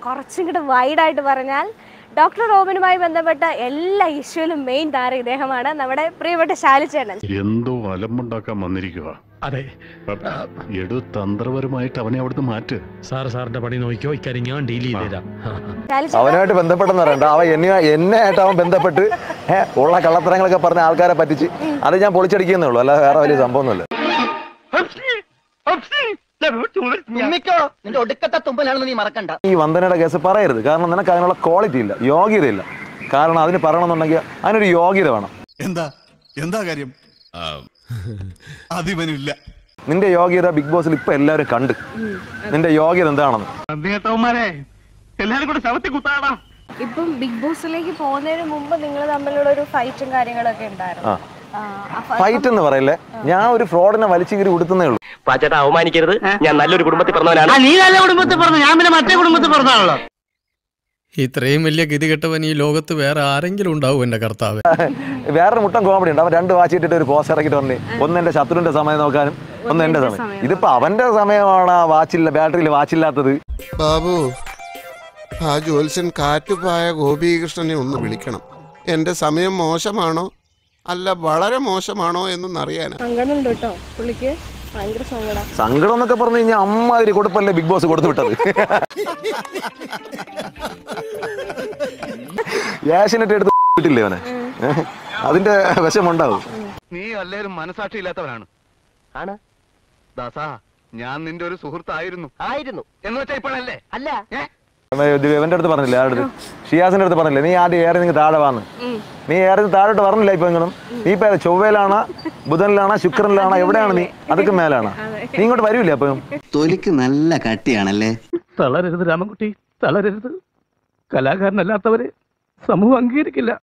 കുറച്ചും കൂടെ വൈഡായിട്ട് പറഞ്ഞാൽ ഡോക്ടർ റോബിനുമായി ബന്ധപ്പെട്ട എല്ലാ ഇഷ്യൂവിലും മെയിൻ താരം ഇദ്ദേഹമാണ് നമ്മുടെ പ്രിയപ്പെട്ട ശാലിച്ചേട്ടൻ എന്തോ അലമ്പുണ്ടാക്കാൻ വന്നിരിക്കുക അതെ എടു തന്ത്രപരമായിട്ട് അവനെ അവിടുന്ന് മാറ്റ് സാർ സാറിന്റെ പണി നോക്കിയോ ഇക്കാര്യം ഞാൻ ഡീൽ ചെയ്ത് തരാം ശാലിച്ചേട്ടൻ അവനുമായിട്ട് ബന്ധപ്പെട്ടെന്ന് പറയണ്ട അവൻ എന്നെ എന്നെ ആയിട്ട് അവൻ ബന്ധപ്പെട്ട് ഏ, ഉള്ള കള്ളത്തരങ്ങളൊക്കെ പറഞ്ഞ ആൾക്കാരെ പറ്റിച്ച് അത് ഞാൻ പൊളിച്ചടിക്കുന്നേ ഉള്ളൂ അല്ലാതെ വേറെ വലിയ സംഭവമൊന്നുമില്ല തുമ്മിക്കോ നിന്റെ ഒടുക്കത്തെ തുമ്പലാണെന്ന് നീ മറക്കണ്ട ഈ വന്ദനയുടെ കേസ് പറയരുത് കാരണം നിനക്ക് അതിനുള്ള ക്വാളിറ്റി ഇല്ല യോഗ്യതയില്ല കാരണം അതിന് പറയണമെന്നുണ്ടെങ്കിൽ അതിനൊരു യോഗ്യത വേണം എന്താ എന്താ കാര്യം അതിവനില്ല നിന്റെ യോഗ്യത ബിഗ് ബോസിൽ ഇപ്പൊ എല്ലാവരും കണ്ട് നിന്റെ യോഗ്യത എന്താണെന്ന് എല്ലാരും കൂടെ ശവത്തി കുത്താടാ ഇപ്പം ബിഗ് ബോസിലേക്ക് പോകുന്നതിന് മുമ്പ് നിങ്ങൾ തമ്മിലുള്ള ഒരു ഫൈറ്റും കാര്യങ്ങളൊക്കെ ഉണ്ടായിരുന്നു ആ. ആ, ആ fight- ഫൈറ്റ് എന്ന് പറയില്ലേ ഞാൻ ഒരു ഫ്രോഡിനെ വലിച്ചു കീറി കൊടുക്കുന്നേ ഉള്ളൂ പാച്ചേട്ട അവമാനിക്കരുത് ഞാൻ നല്ലൊരു കുടുംബത്തിൽ പറഞ്ഞവനാണ് നീ നല്ല കുടുംബത്തിൽ പറഞ്ഞു ഞാൻ പിന്നെ മറ്റേ കുടുംബത്തിൽ പറഞ്ഞാണല്ലോ ഇത്രയും വലിയ ഗതികെട്ടവൻ ഈ ലോകത്ത് വേറെ ആരെങ്കിലും ഉണ്ടാവും എന്റെ കർത്താവ് വേറൊരു മുട്ടൻ കോമഡി ഉണ്ട് അവൻ രണ്ട് വാച്ച് ഇട്ടിട്ട് ഒരു പോസ്റ്റ് ഇറക്കിട്ട് പറഞ്ഞു ഒന്ന് എന്റെ ശത്രുവിന്റെ സമയം നോക്കാനും ഒന്ന് എന്റെ സമയം ഇതിപ്പോ അവന്റെ സമയമാണ് ആ വാച്ചില്ല ബാറ്ററിയിൽ വാച്ചില്ലാത്തത് ബാബു ആ ജ്യോത്സ്യൻ കാറ്റുപായ ഗോപീകൃഷ്ണനെ ഒന്ന് വിളിക്കണം എന്റെ സമയം മോശമാണോ അല്ല വളരെ മോശമാണോ എന്നൊന്നറിയാനാ സങ്കടമുണ്ട് കേട്ടോ പുള്ളിക്ക് ഭയങ്കര സങ്കടം സങ്കടം എന്നൊക്കെ പറഞ്ഞു കഴിഞ്ഞാൽ അമ്മാതിരി കൊടുപ്പല്ലേ ബിഗ് ബോസ് കൊടുത്തു വിട്ടത് ഏഷ്യനെറ്റ് എടുത്ത് വിട്ടില്ലേ അവനെ അതിന്റെ വിഷമുണ്ടാവും നീ അല്ലേലും മനസാക്ഷി ഇല്ലാത്തവനാണ് ആണ് ദാസാ ഞാൻ നിന്റെ ഒരു സുഹൃത്തായിരുന്നു ആയിരുന്നു എന്ന് വെച്ചാ ഇപ്പോഴല്ലേ അല്ല ഇവന്റെ അടുത്ത് പറഞ്ഞില്ലേ ആരുടെ അടുത്ത് ഷിയാസിന്റെ അടുത്ത് പറഞ്ഞില്ലേ നീ ആദ്യം ഏറെ നിങ്ങൾ താഴെ വാന്ന് നീ ഏറെ താഴോട്ട് പറഞ്ഞില്ല ഇപ്പൊ എങ്കിലും നീ ഇപ്പൊ ഏതാ? ചൊവ്വയിലാണോ ബുധനിലാണോ ശുക്രനിലാണോ എവിടെയാണ് നീ അതൊക്കെ മേലാണോ നീ ഇങ്ങോട്ട് വരൂലേ അപ്പൊ തൊലിക്ക് നല്ല കട്ടിയാണല്ലേ തളരരുത് രാമൻകുട്ടി തളരരുത് കലാകാരനല്ലാത്തവരെ സമൂഹം അംഗീകരിക്കില്ല